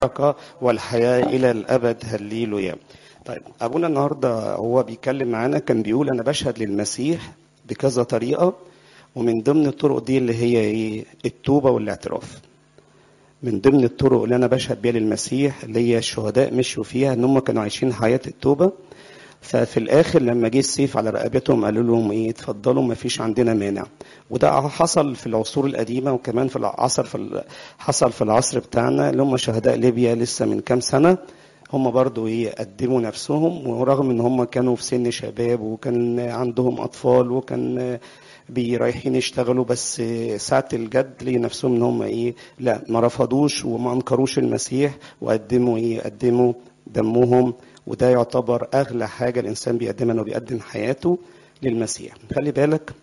البركة والحياة إلى الأبد هللويا طيب أبونا النهاردة هو بيتكلم معانا كان بيقول أنا بشهد للمسيح بكذا طريقة ومن ضمن الطرق دي اللي هي إيه التوبة والاعتراف من ضمن الطرق اللي أنا بشهد بيها للمسيح اللي هي الشهداء مشوا فيها إن هم كانوا عايشين حياة التوبة ففي الاخر لما جه السيف على رقبتهم قالوا لهم ايه اتفضلوا ما فيش عندنا مانع وده حصل في العصور القديمه وكمان في العصر في حصل في العصر بتاعنا اللي هم شهداء ليبيا لسه من كام سنه هم برضو ايه قدموا نفسهم ورغم ان هم كانوا في سن شباب وكان عندهم اطفال وكان رايحين يشتغلوا بس ساعة الجد لقي نفسهم ان هم ايه لا ما رفضوش وما انكروش المسيح وقدموا ايه قدموا دمهم وده يعتبر اغلى حاجه الانسان بيقدمها انه بيقدم حياته للمسيح خلي بالك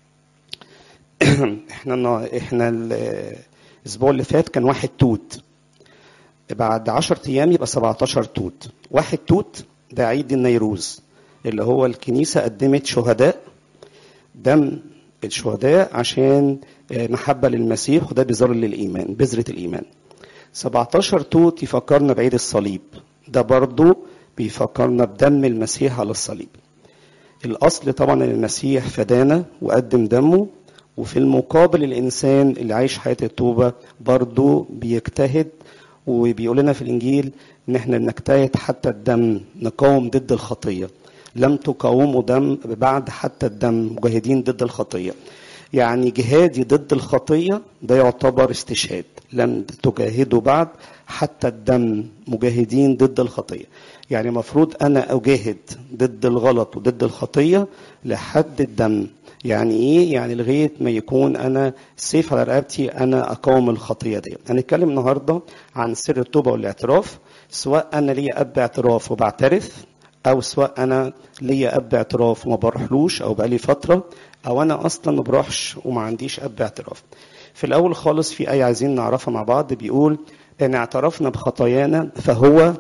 احنا احنا الاسبوع اللي فات كان واحد توت بعد 10 ايام يبقى 17 توت واحد توت ده عيد النيروز اللي هو الكنيسه قدمت شهداء دم الشهداء عشان محبه للمسيح وده بذر للايمان بذره الايمان 17 توت يفكرنا بعيد الصليب ده برضو بيفكرنا بدم المسيح على الصليب الأصل طبعا المسيح فدانا وقدم دمه وفي المقابل الإنسان اللي عايش حياة التوبة برضه بيجتهد وبيقول لنا في الإنجيل إن إحنا نجتهد حتى الدم نقاوم ضد الخطية لم تقاوموا دم بعد حتى الدم مجاهدين ضد الخطية يعني جهادي ضد الخطية ده يعتبر استشهاد لم تجاهدوا بعد حتى الدم مجاهدين ضد الخطية يعني مفروض أنا أجاهد ضد الغلط وضد الخطية لحد الدم يعني إيه؟ يعني لغاية ما يكون أنا سيف على رقبتي أنا أقاوم الخطية دي هنتكلم النهاردة عن سر التوبة والاعتراف سواء أنا ليا أب اعتراف وبعترف أو سواء أنا ليا أب اعتراف وما بروحلوش أو بقالي فترة أو أنا أصلا ما بروحش وما عنديش أب اعتراف في الأول خالص في آية عايزين نعرفها مع بعض بيقول إن اعترفنا بخطايانا فهو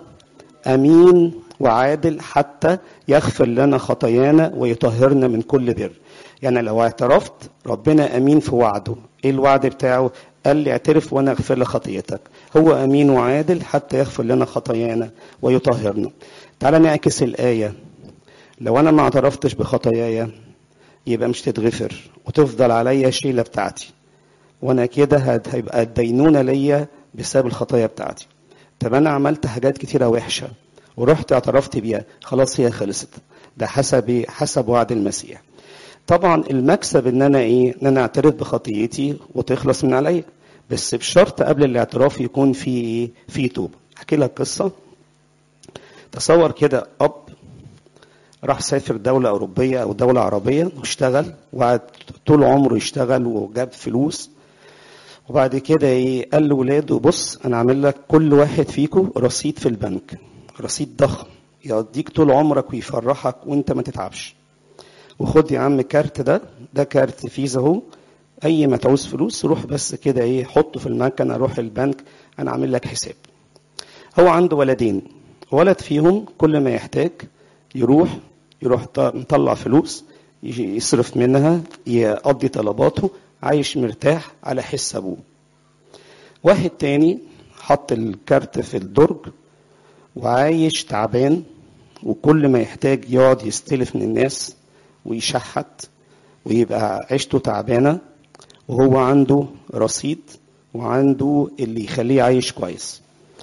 أمين وعادل حتى يغفر لنا خطايانا ويطهرنا من كل بر يعني لو اعترفت ربنا أمين في وعده إيه الوعد بتاعه قال لي اعترف وانا اغفر لك خطيتك هو امين وعادل حتى يغفر لنا خطايانا ويطهرنا تعال نعكس الايه لو انا ما اعترفتش بخطاياي يبقى مش تتغفر وتفضل عليا الشيله بتاعتي وانا كده هيبقى الدينونه ليا بسبب الخطايا بتاعتي طب انا عملت حاجات كتيره وحشه ورحت اعترفت بيها خلاص هي خلصت ده حسب حسب وعد المسيح طبعا المكسب ان انا ايه ان انا اعترف بخطيتي وتخلص من عليا بس بشرط قبل الاعتراف يكون في ايه في توبه احكي لك قصه تصور كده اب راح سافر دولة أوروبية أو دولة عربية واشتغل وقعد طول عمره يشتغل وجاب فلوس وبعد كده ايه قال لولاده بص انا عامل لك كل واحد فيكم رصيد في البنك رصيد ضخم يقضيك طول عمرك ويفرحك وانت ما تتعبش وخد يا عم كارت ده ده كارت فيزا اهو اي ما تعوز فلوس روح بس كده ايه حطه في المكنه روح البنك انا عامل لك حساب هو عنده ولدين ولد فيهم كل ما يحتاج يروح يروح مطلع فلوس يصرف منها يقضي طلباته عايش مرتاح على حس ابوه واحد تاني حط الكارت في الدرج وعايش تعبان وكل ما يحتاج يقعد يستلف من الناس ويشحت ويبقى عيشته تعبانه وهو عنده رصيد وعنده اللي يخليه عايش كويس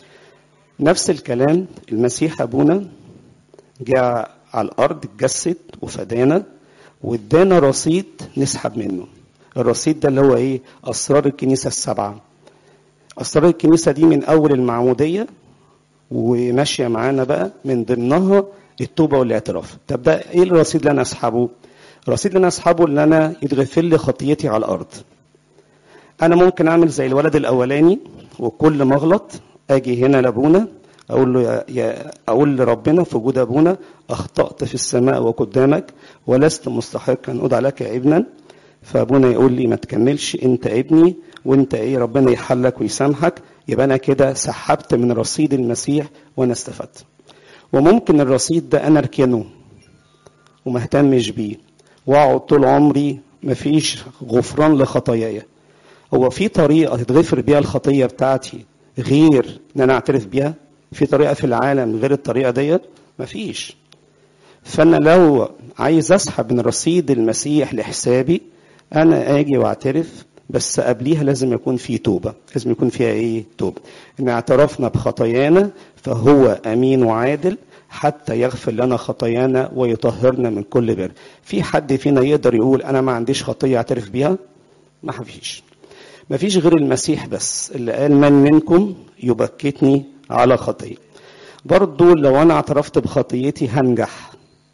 نفس الكلام المسيح ابونا جاء على الارض اتجسد وفدانا وادانا رصيد نسحب منه الرصيد ده اللي هو ايه اسرار الكنيسه السبعه اسرار الكنيسه دي من اول المعموديه وماشيه معانا بقى من ضمنها التوبه والاعتراف طب ده ايه الرصيد اللي انا اسحبه الرصيد اللي انا اسحبه اللي انا يتغفر لي خطيتي على الارض انا ممكن اعمل زي الولد الاولاني وكل ما اغلط اجي هنا لابونا اقول له يا, يا اقول لربنا في وجود ابونا اخطات في السماء وقدامك ولست مستحقا ان ادعى لك ابنا فابونا يقول لي ما تكملش انت ابني وانت ايه ربنا يحلك ويسامحك يبقى انا كده سحبت من رصيد المسيح وانا استفدت وممكن الرصيد ده انا اركنه وما اهتمش بيه واقعد طول عمري مفيش غفران لخطاياي هو في طريقه تتغفر بيها الخطيه بتاعتي غير ان انا اعترف بيها في طريقه في العالم غير الطريقه ديت مفيش فانا لو عايز اسحب من رصيد المسيح لحسابي انا اجي واعترف بس قبليها لازم يكون في توبه لازم يكون فيها ايه توبه ان اعترفنا بخطايانا فهو امين وعادل حتى يغفر لنا خطايانا ويطهرنا من كل بر في حد فينا يقدر يقول انا ما عنديش خطيه اعترف بيها ما فيش ما فيش غير المسيح بس اللي قال من منكم يبكتني على خطيه برضو لو انا اعترفت بخطيتي هنجح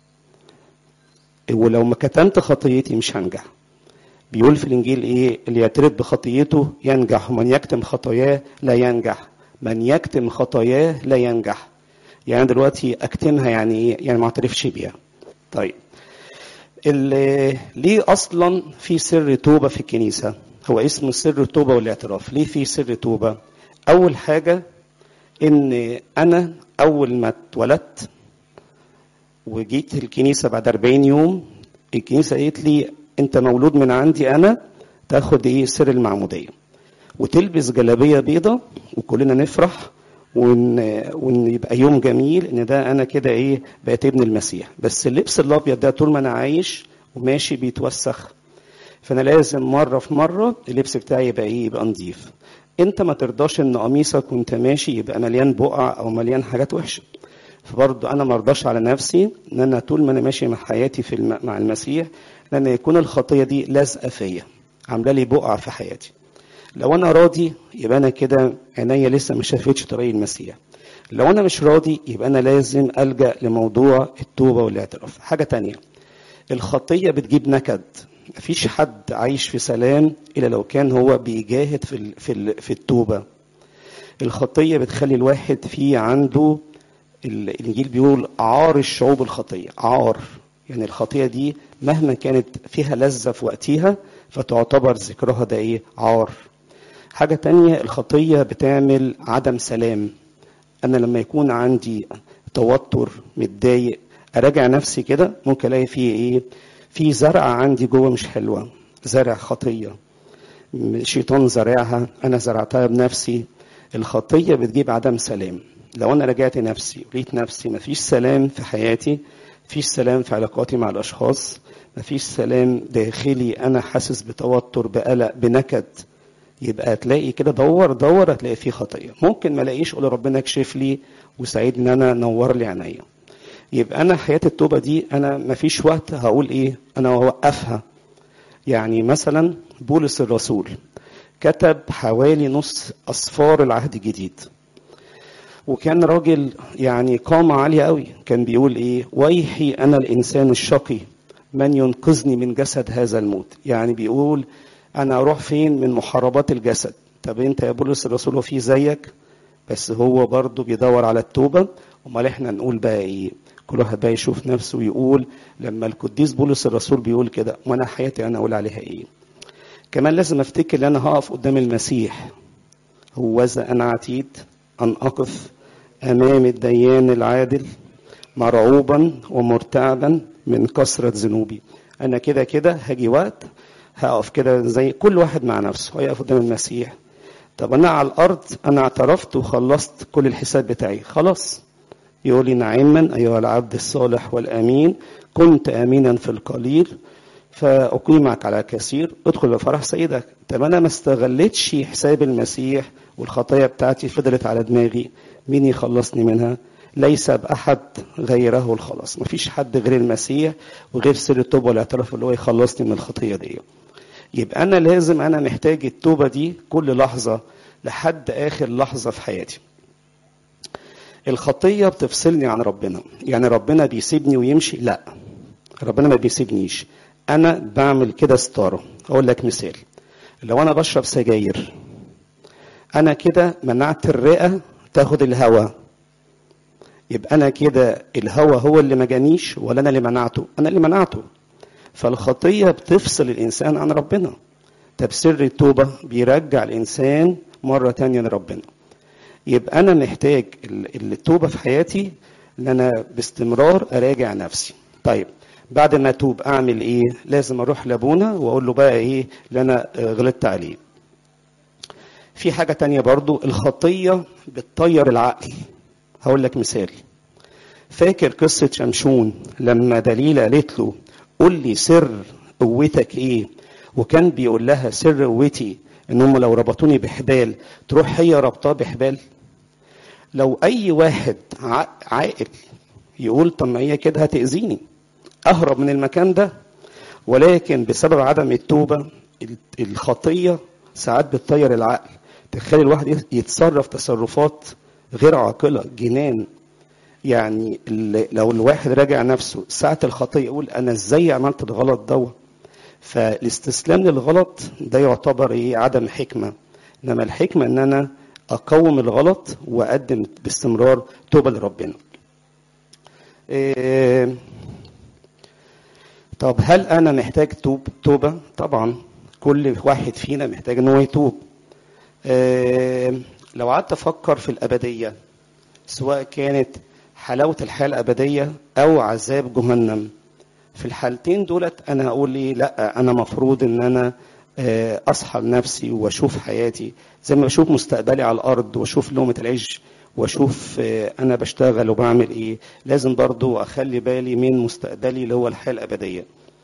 ولو ما كتمت خطيتي مش هنجح بيقول في الانجيل ايه اللي يعترف بخطيته ينجح ومن يكتم خطاياه لا ينجح من يكتم خطاياه لا ينجح يعني دلوقتي اكتمها يعني ايه يعني ما اعترفش بيها طيب اللي ليه اصلا في سر توبه في الكنيسه هو اسمه سر التوبه والاعتراف ليه في سر توبه اول حاجه ان انا اول ما اتولدت وجيت الكنيسه بعد 40 يوم الكنيسه قالت لي انت مولود من عندي انا تاخد ايه سر المعموديه وتلبس جلابيه بيضه وكلنا نفرح وان وان يبقى يوم جميل ان ده انا كده ايه بقيت ابن المسيح بس اللبس الابيض ده طول ما انا عايش وماشي بيتوسخ فانا لازم مره في مره اللبس بتاعي يبقى ايه يبقى نظيف انت ما ترضاش ان قميصك وانت ماشي يبقى مليان بقع او مليان حاجات وحشه فبرضه انا ما ارضاش على نفسي ان انا طول ما انا ماشي مع حياتي في الم... مع المسيح ان يكون الخطيه دي لازقه فيا عامله لي بقع في حياتي لو انا راضي يبقى انا كده عينيا لسه ما شافتش طريق المسيح لو انا مش راضي يبقى انا لازم الجا لموضوع التوبه والاعتراف حاجه تانية الخطيه بتجيب نكد مفيش حد عايش في سلام الا لو كان هو بيجاهد في ال في ال في التوبه الخطيه بتخلي الواحد فيه عنده الانجيل بيقول عار الشعوب الخطيه عار يعني الخطيه دي مهما كانت فيها لذه في وقتها فتعتبر ذكرها ده ايه عار حاجة تانية الخطية بتعمل عدم سلام أنا لما يكون عندي توتر متضايق أراجع نفسي كده ممكن ألاقي فيه إيه في زرعة عندي جوه مش حلوة زرع خطية الشيطان زرعها أنا زرعتها بنفسي الخطية بتجيب عدم سلام لو أنا رجعت نفسي ولقيت نفسي مفيش سلام في حياتي مفيش سلام في علاقاتي مع الأشخاص مفيش سلام داخلي أنا حاسس بتوتر بقلق بنكد يبقى تلاقي كده دور دور هتلاقي فيه خطيه ممكن ما الاقيش اقول ربنا اكشف لي وساعدني ان انا نور لي عينيا يبقى انا حياه التوبه دي انا ما فيش وقت هقول ايه انا اوقفها يعني مثلا بولس الرسول كتب حوالي نص اصفار العهد الجديد وكان راجل يعني قامة عالية قوي كان بيقول ايه ويحي انا الانسان الشقي من ينقذني من جسد هذا الموت يعني بيقول انا اروح فين من محاربات الجسد طب انت يا بولس الرسول وفي زيك بس هو برضه بيدور على التوبه امال احنا نقول بقى ايه كل واحد بقى يشوف نفسه ويقول لما القديس بولس الرسول بيقول كده وانا حياتي انا اقول عليها ايه كمان لازم افتكر ان انا هقف قدام المسيح هوذا انا عتيد ان اقف امام الديان العادل مرعوبا ومرتعبا من كثره ذنوبي انا كده كده هاجي وقت هقف كده زي كل واحد مع نفسه هيقف قدام المسيح طب انا على الارض انا اعترفت وخلصت كل الحساب بتاعي خلاص يقول لي نعما ايها العبد الصالح والامين كنت امينا في القليل فاقيمك على كثير ادخل بفرح سيدك طب انا ما استغلتش حساب المسيح والخطايا بتاعتي فضلت على دماغي مين يخلصني منها ليس بأحد غيره الخلاص مفيش حد غير المسيح وغير سر التوبة والاعتراف اللي هو يخلصني من الخطية دي يبقى أنا لازم أنا محتاج التوبة دي كل لحظة لحد آخر لحظة في حياتي الخطية بتفصلني عن ربنا يعني ربنا بيسيبني ويمشي لا ربنا ما بيسيبنيش أنا بعمل كده ستارة أقول لك مثال لو أنا بشرب سجاير أنا كده منعت الرئة تاخد الهواء يبقى انا كده الهوى هو اللي ما جانيش ولا انا اللي منعته انا اللي منعته فالخطيه بتفصل الانسان عن ربنا طب سر التوبه بيرجع الانسان مره تانية لربنا يبقى انا محتاج التوبه في حياتي ان انا باستمرار اراجع نفسي طيب بعد ما اتوب اعمل ايه لازم اروح لابونا واقول له بقى ايه اللي انا غلطت عليه في حاجة تانية برضو الخطية بتطير العقل هقول لك مثال فاكر قصة شمشون لما دليلة قالت له قول لي سر قوتك ايه وكان بيقول لها سر قوتي ان هم لو ربطوني بحبال تروح هي ربطاه بحبال لو اي واحد عاقل يقول طب ما هي كده هتأذيني اهرب من المكان ده ولكن بسبب عدم التوبة الخطية ساعات بتطير العقل تخلي الواحد يتصرف تصرفات غير عاقلة جنان يعني لو الواحد راجع نفسه ساعة الخطية يقول أنا إزاي عملت الغلط دوت فالاستسلام للغلط ده يعتبر ايه عدم حكمة انما الحكمة ان انا اقوم الغلط واقدم باستمرار توبة لربنا إيه طب هل انا محتاج توب توبة طبعا كل واحد فينا محتاج ان هو يتوب إيه لو قعدت افكر في الابدية سواء كانت حلاوة الحياة الابدية او عذاب جهنم في الحالتين دولت انا هقول لي لا انا مفروض ان انا اصحى لنفسي واشوف حياتي زي ما بشوف مستقبلي على الارض واشوف لقمه العيش واشوف انا بشتغل وبعمل ايه لازم برضو اخلي بالي من مستقبلي اللي هو الحياه الابديه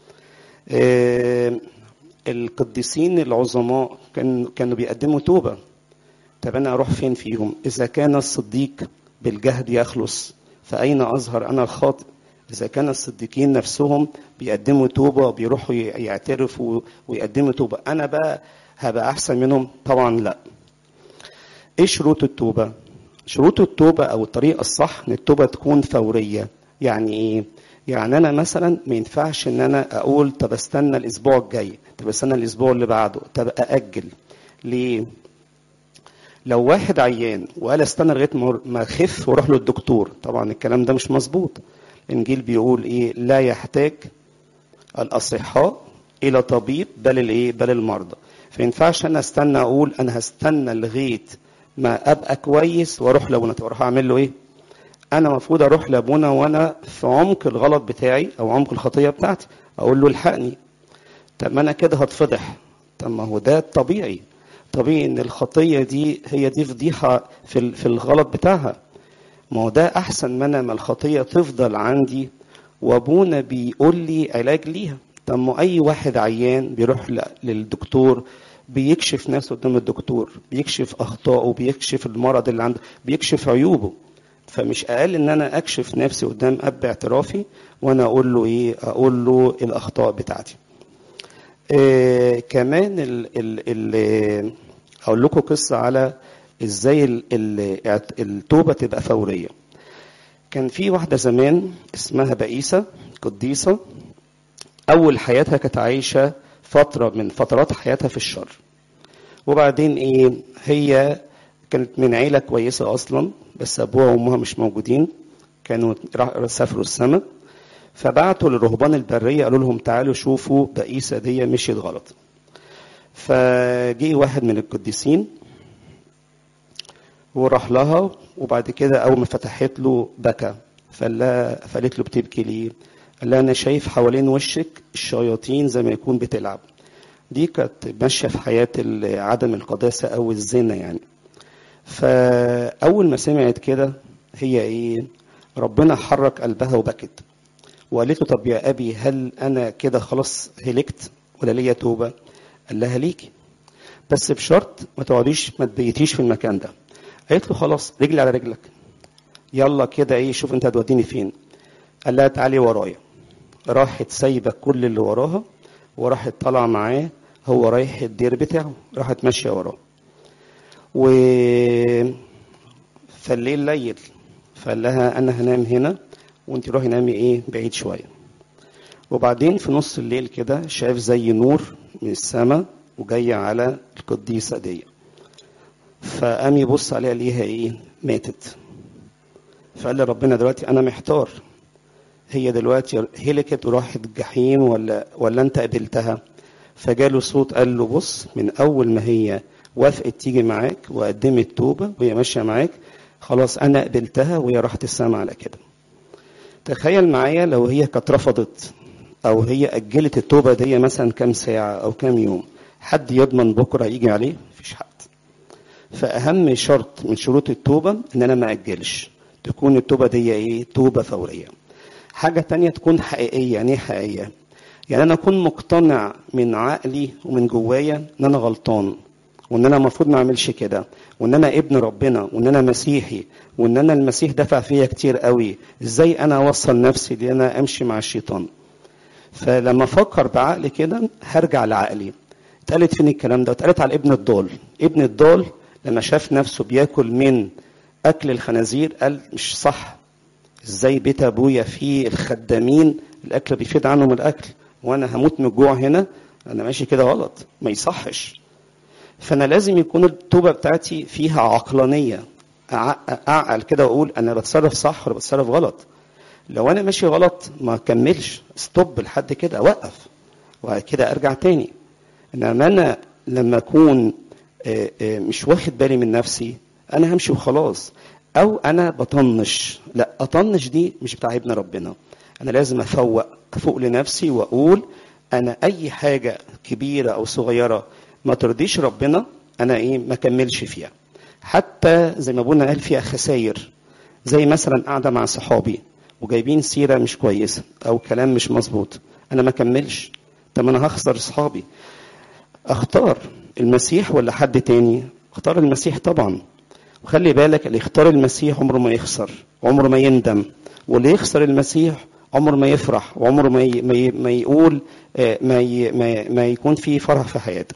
القديسين العظماء كان كانوا بيقدموا توبه طب انا اروح فين فيهم اذا كان الصديق بالجهد يخلص فاين اظهر انا الخاطئ إذا كان الصديقين نفسهم بيقدموا توبة وبيروحوا يعترفوا ويقدموا توبة أنا بقى هبقى أحسن منهم طبعا لا إيه شروط التوبة شروط التوبة أو الطريقة الصح إن التوبة تكون فورية يعني إيه يعني أنا مثلا ما ينفعش إن أنا أقول طب استنى الأسبوع الجاي طب استنى الأسبوع اللي بعده طب أأجل ليه لو واحد عيان وقال استنى لغايه ما اخف واروح له الدكتور طبعا الكلام ده مش مظبوط الانجيل بيقول ايه لا يحتاج الاصحاء الى طبيب بل الايه بل المرضى فينفعش انا استنى اقول انا هستنى لغايه ما ابقى كويس واروح لابونا واروح اعمل له ايه انا المفروض اروح لابونا وانا في عمق الغلط بتاعي او عمق الخطيه بتاعتي اقول له الحقني طب ما انا كده هتفضح طب ما هو ده طبيعي طبيعي ان الخطيه دي هي دي فضيحه في في الغلط بتاعها ما هو ده احسن ما انا ما الخطيه تفضل عندي وابونا بيقول لي علاج ليها طب ما اي واحد عيان بيروح للدكتور بيكشف نفسه قدام الدكتور بيكشف اخطائه بيكشف المرض اللي عنده بيكشف عيوبه فمش اقل ان انا اكشف نفسي قدام اب اعترافي وانا اقول له ايه اقول له الاخطاء بتاعتي إيه كمان ال ال ال اقول لكم قصه على ازاي ال ال التوبه تبقى فوريه كان في واحده زمان اسمها بئيسه قديسه اول حياتها كانت عايشه فتره من فترات حياتها في الشر وبعدين ايه هي كانت من عيله كويسه اصلا بس ابوها وامها مش موجودين كانوا سافروا السماء فبعتوا للرهبان البريه قالوا لهم تعالوا شوفوا بئيسه دي مشيت غلط فجي واحد من القديسين وراح لها وبعد كده اول ما فتحت له بكى فقال لها فقالت له بتبكي ليه؟ قال لها انا شايف حوالين وشك الشياطين زي ما يكون بتلعب دي كانت ماشيه في حياه عدم القداسه او الزنا يعني فاول ما سمعت كده هي ايه ربنا حرك قلبها وبكت وقالت له طب يا ابي هل انا كده خلاص هلكت ولا ليا توبه قال لها ليكي بس بشرط ما تقعديش ما تبيتيش في المكان ده قالت له خلاص رجلي على رجلك يلا كده ايه شوف انت هتوديني فين قال لها تعالي ورايا راحت سايبه كل اللي وراها وراحت طالعه معاه هو رايح الدير بتاعه راحت ماشيه وراه و فالليل ليل فقال لها انا هنام هنا وانت روحي نامي ايه بعيد شويه وبعدين في نص الليل كده شاف زي نور من السماء وجاي على القديسه دي فقام يبص عليها ليها ايه ماتت فقال لي ربنا دلوقتي انا محتار هي دلوقتي هلكت وراحت الجحيم ولا ولا انت قبلتها فجاله صوت قال له بص من اول ما هي وافقت تيجي معاك وقدمت توبه وهي ماشيه معاك خلاص انا قبلتها وهي راحت السما على كده تخيل معايا لو هي كانت رفضت او هي اجلت التوبه دي مثلا كام ساعه او كام يوم حد يضمن بكره يجي عليه مفيش حد فاهم شرط من شروط التوبه ان انا ما اجلش تكون التوبه دي ايه توبه فوريه حاجه تانية تكون حقيقيه يعني ايه حقيقيه يعني انا اكون مقتنع من عقلي ومن جوايا ان انا غلطان وان انا المفروض ما اعملش كده وان انا ابن ربنا وان انا مسيحي وان انا المسيح دفع فيا كتير قوي ازاي انا اوصل نفسي ان انا امشي مع الشيطان فلما افكر بعقلي كده هرجع لعقلي اتقالت فين الكلام ده اتقالت على ابن الضال ابن الضال لما شاف نفسه بياكل من اكل الخنازير قال مش صح ازاي بيت ابويا فيه الخدامين الاكل بيفيد عنهم الاكل وانا هموت من الجوع هنا انا ماشي كده غلط ما يصحش فانا لازم يكون التوبه بتاعتي فيها عقلانيه اعقل كده واقول انا بتصرف صح ولا بتصرف غلط لو انا ماشي غلط ما اكملش ستوب لحد كده اوقف وبعد كده ارجع تاني انما انا لما اكون مش واخد بالي من نفسي انا همشي وخلاص او انا بطنش لا اطنش دي مش بتاع ابن ربنا انا لازم افوق افوق لنفسي واقول انا اي حاجه كبيره او صغيره ما ترضيش ربنا انا ايه ما كملش فيها حتى زي ما ابونا قال فيها خساير زي مثلا قاعده مع صحابي وجايبين سيره مش كويسه او كلام مش مظبوط انا ما كملش طب انا هخسر صحابي اختار المسيح ولا حد تاني اختار المسيح طبعا وخلي بالك اللي يختار المسيح عمره ما يخسر عمره ما يندم واللي يخسر المسيح عمره ما يفرح وعمره ما ي... ما, ي... ما يقول ما ي... ما, ما يكون في فرح في حياته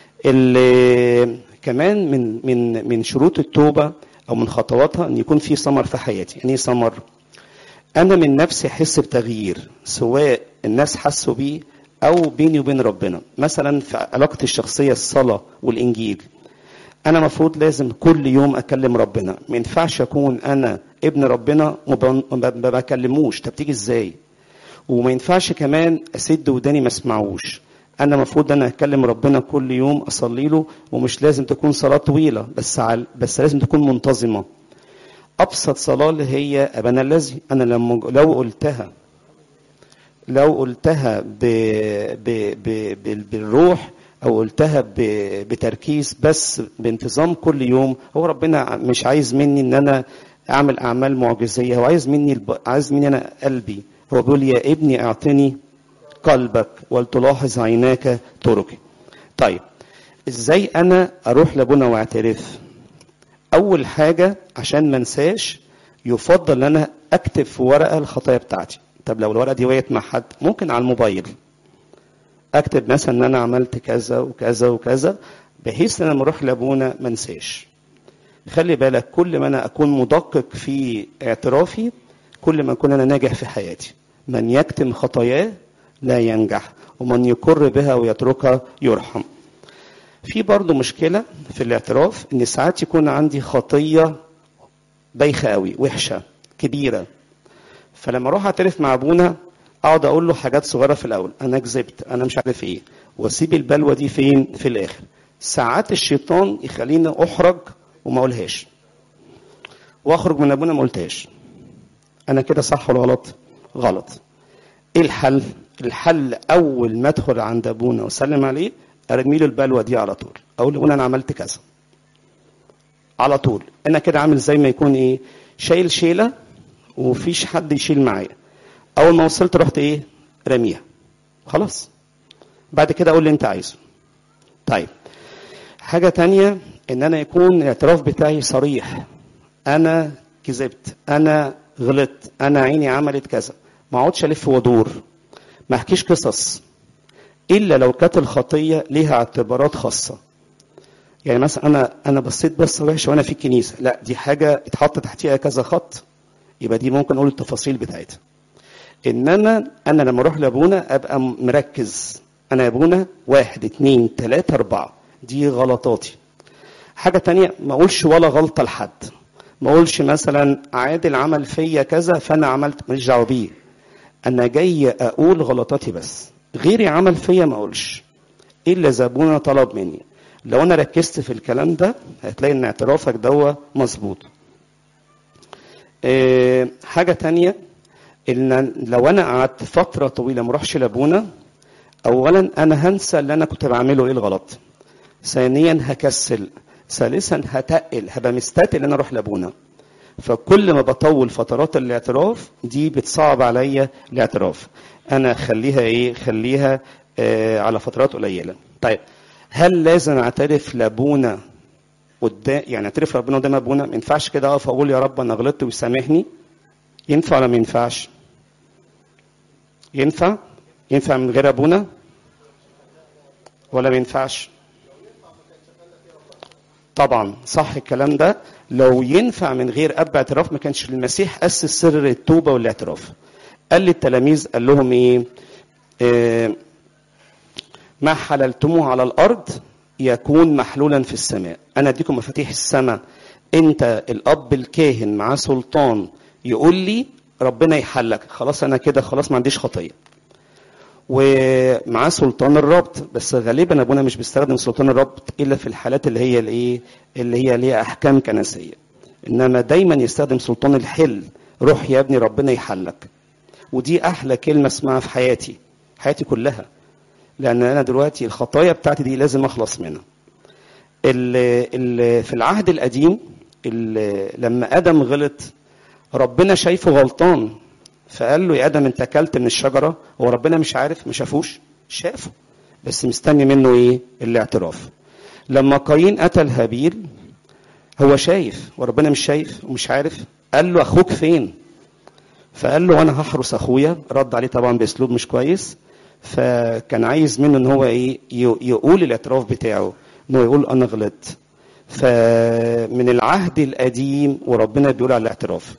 اللي كمان من من من شروط التوبه او من خطواتها ان يكون في ثمر في حياتي يعني ايه ثمر انا من نفسي احس بتغيير سواء الناس حسوا بيه او بيني وبين ربنا مثلا في علاقتي الشخصيه الصلاه والانجيل انا مفروض لازم كل يوم اكلم ربنا ما ينفعش اكون انا ابن ربنا وما بكلموش طب تيجي ازاي وما ينفعش كمان اسد وداني ما اسمعوش انا المفروض انا اكلم ربنا كل يوم اصلي له ومش لازم تكون صلاه طويله بس عل... بس لازم تكون منتظمه ابسط صلاه اللي هي ابانا الذي انا لما لو قلتها لو قلتها ب... ب... ب... ب... بالروح او قلتها ب... بتركيز بس بانتظام كل يوم هو ربنا مش عايز مني ان انا اعمل اعمال معجزيه هو عايز مني الب... عايز مني انا قلبي هو بيقول يا ابني اعطني قلبك ولتلاحظ عيناك طرقي طيب ازاي انا اروح لابونا واعترف اول حاجه عشان ما انساش يفضل ان انا اكتب في ورقه الخطايا بتاعتي طب لو الورقه دي وقعت مع حد ممكن على الموبايل اكتب مثلا ان انا عملت كذا وكذا وكذا بحيث ان انا لما اروح لابونا ما انساش خلي بالك كل ما انا اكون مدقق في اعترافي كل ما اكون انا ناجح في حياتي من يكتم خطاياه لا ينجح ومن يقر بها ويتركها يرحم في برضه مشكلة في الاعتراف ان ساعات يكون عندي خطية بايخة قوي وحشة كبيرة فلما اروح اعترف مع ابونا اقعد اقول له حاجات صغيرة في الاول انا كذبت انا مش عارف ايه واسيب البلوة دي فين في الاخر ساعات الشيطان يخليني احرج وما اقولهاش واخرج من ابونا ما قلتهاش انا كده صح ولا غلط غلط ايه الحل الحل اول ما ادخل عند ابونا واسلم عليه ارمي له البلوه دي على طول اقول له انا عملت كذا على طول انا كده عامل زي ما يكون ايه شايل شيله ومفيش حد يشيل معايا اول ما وصلت رحت ايه رميها خلاص بعد كده اقول اللي انت عايزه طيب حاجة تانية ان انا يكون الاعتراف بتاعي صريح انا كذبت انا غلطت انا عيني عملت كذا ما اقعدش الف وادور ما احكيش قصص الا لو كانت الخطيه ليها اعتبارات خاصه يعني مثلا انا انا بصيت بصه وحشه وانا في الكنيسه لا دي حاجه اتحط تحتيها كذا خط يبقى دي ممكن اقول التفاصيل بتاعتها انما انا لما اروح لابونا ابقى مركز انا يا ابونا واحد اتنين تلاته اربعه دي غلطاتي حاجه تانية ما اقولش ولا غلطه لحد ما اقولش مثلا عادل عمل فيا كذا فانا عملت ماليش دعوه بيه انا جاي اقول غلطاتي بس غيري عمل فيا ما اقولش الا اذا ابونا طلب مني لو انا ركزت في الكلام ده هتلاقي ان اعترافك دوا مظبوط إيه حاجه تانية ان لو انا قعدت فتره طويله ما اروحش لابونا اولا انا هنسى اللي انا كنت بعمله ايه الغلط ثانيا هكسل ثالثا هتقل هبقى مستتقل ان انا اروح لابونا فكل ما بطول فترات الاعتراف دي بتصعب عليا الاعتراف انا خليها ايه خليها آه على فترات قليله طيب هل لازم اعترف لابونا قدام يعني اعترف لربنا قدام ابونا ما ينفعش كده اقف اقول يا رب انا غلطت وسامحني ينفع ولا ما ينفعش ينفع ينفع من غير ابونا ولا ما ينفعش طبعا صح الكلام ده لو ينفع من غير اب اعتراف ما كانش المسيح اسس سر التوبه والاعتراف قال للتلاميذ قال لهم ايه آه ما حللتموه على الارض يكون محلولا في السماء انا اديكم مفاتيح السماء انت الاب الكاهن معاه سلطان يقول لي ربنا يحلك خلاص انا كده خلاص ما عنديش خطيه ومعاه سلطان الربط بس غالبا ابونا مش بيستخدم سلطان الربط الا في الحالات اللي هي الايه اللي هي ليها احكام كنسيه انما دايما يستخدم سلطان الحل روح يا ابني ربنا يحلك ودي احلى كلمه اسمعها في حياتي حياتي كلها لان انا دلوقتي الخطايا بتاعتي دي لازم اخلص منها ال ال في العهد القديم لما ادم غلط ربنا شايفه غلطان فقال له يا ادم انت اكلت من الشجره هو ربنا مش عارف ما شافوش شافه بس مستني منه ايه الاعتراف لما قايين قتل هابيل هو شايف وربنا مش شايف ومش عارف قال له اخوك فين فقال له انا هحرس اخويا رد عليه طبعا باسلوب مش كويس فكان عايز منه ان هو ايه يقول الاعتراف بتاعه انه يقول انا غلطت فمن العهد القديم وربنا بيقول على الاعتراف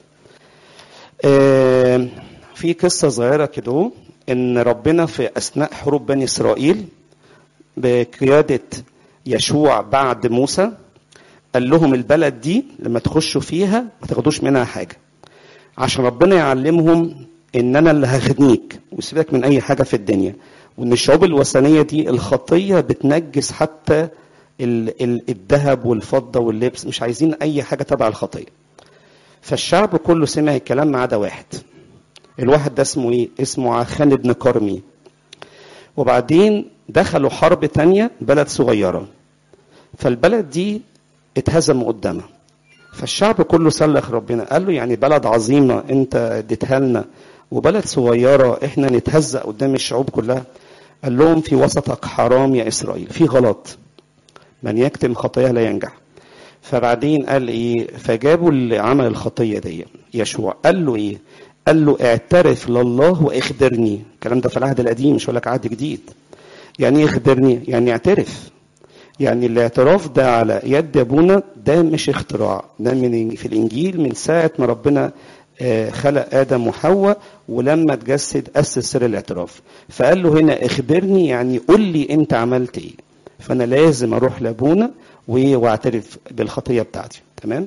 في قصه صغيره كده ان ربنا في اثناء حروب بني اسرائيل بقياده يشوع بعد موسى قال لهم البلد دي لما تخشوا فيها ما تاخدوش منها حاجه عشان ربنا يعلمهم ان انا اللي هغنيك وسيبك من اي حاجه في الدنيا وان الشعوب الوثنيه دي الخطيه بتنجس حتى الذهب والفضه واللبس مش عايزين اي حاجه تبع الخطيه فالشعب كله سمع الكلام ما عدا واحد الواحد ده اسمه ايه اسمه عخان بن كرمي وبعدين دخلوا حرب تانية بلد صغيرة فالبلد دي اتهزموا قدامها فالشعب كله سلخ ربنا قال له يعني بلد عظيمة انت اديتها لنا وبلد صغيرة احنا نتهزأ قدام الشعوب كلها قال لهم في وسطك حرام يا إسرائيل في غلط من يكتم خطاياه لا ينجح فبعدين قال ايه فجابوا اللي عمل الخطيه دي يشوع قال له ايه قال له اعترف لله واخبرني الكلام ده في العهد القديم مش هقول لك عهد جديد يعني ايه اخبرني يعني اعترف يعني الاعتراف ده على يد ابونا ده مش اختراع ده من في الانجيل من ساعه ما ربنا خلق ادم وحواء ولما اتجسد اسس سر الاعتراف فقال له هنا اخبرني يعني قول لي انت عملت ايه فانا لازم اروح لابونا واعترف بالخطيه بتاعتي تمام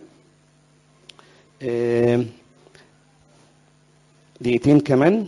دقيقتين كمان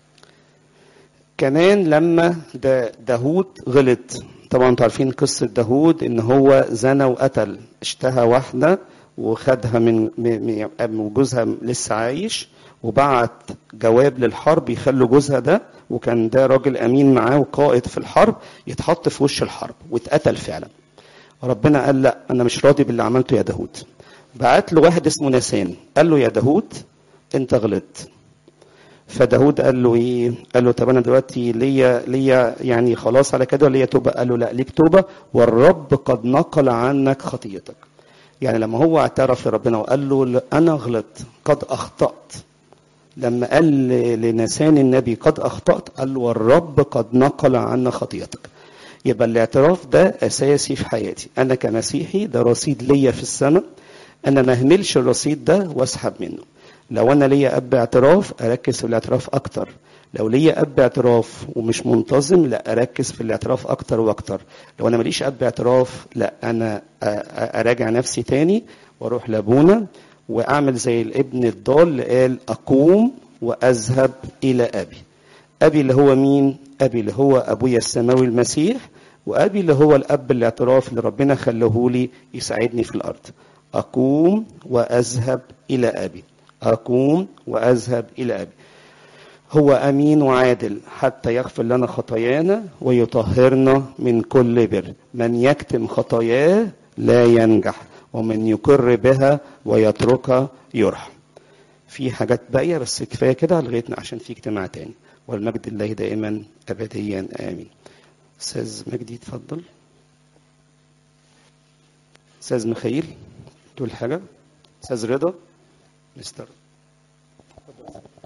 كمان لما داوود غلط طبعا انتوا عارفين قصه داوود ان هو زنى وقتل اشتهى واحده وخدها من من جوزها لسه عايش وبعت جواب للحرب يخلوا جوزها ده وكان ده راجل امين معاه وقائد في الحرب يتحط في وش الحرب واتقتل فعلا ربنا قال لا انا مش راضي باللي عملته يا داود بعت له واحد اسمه ناسان قال له يا داود انت غلطت فداود قال له ايه قال له طب انا دلوقتي ليا ليا يعني خلاص على كده ليا توبه قال له لا ليك توبه والرب قد نقل عنك خطيتك يعني لما هو اعترف لربنا وقال له انا غلطت قد اخطات لما قال لنسان النبي قد اخطات قال له والرب قد نقل عنا خطيتك يبقى الاعتراف ده اساسي في حياتي انا كمسيحي ده رصيد ليا في السماء انا ما اهملش الرصيد ده واسحب منه لو انا ليا اب اعتراف اركز في الاعتراف اكتر لو ليا اب اعتراف ومش منتظم لا اركز في الاعتراف اكتر واكتر لو انا ماليش اب اعتراف لا انا اراجع نفسي تاني واروح لابونا واعمل زي الابن الضال اللي قال اقوم واذهب الى ابي ابي اللي هو مين ابي اللي هو ابويا السماوي المسيح وابي اللي هو الاب الاعتراف اللي ربنا خلاه لي يساعدني في الارض اقوم واذهب الى ابي اقوم واذهب الى ابي هو امين وعادل حتى يغفر لنا خطايانا ويطهرنا من كل بر من يكتم خطاياه لا ينجح ومن يقر بها ويتركها يرحم في حاجات باقيه بس كفايه كده لغايه عشان في اجتماع تاني والمجد لله دائما ابديا امين استاذ مجدي اتفضل استاذ مخيل تقول حاجه استاذ رضا مستر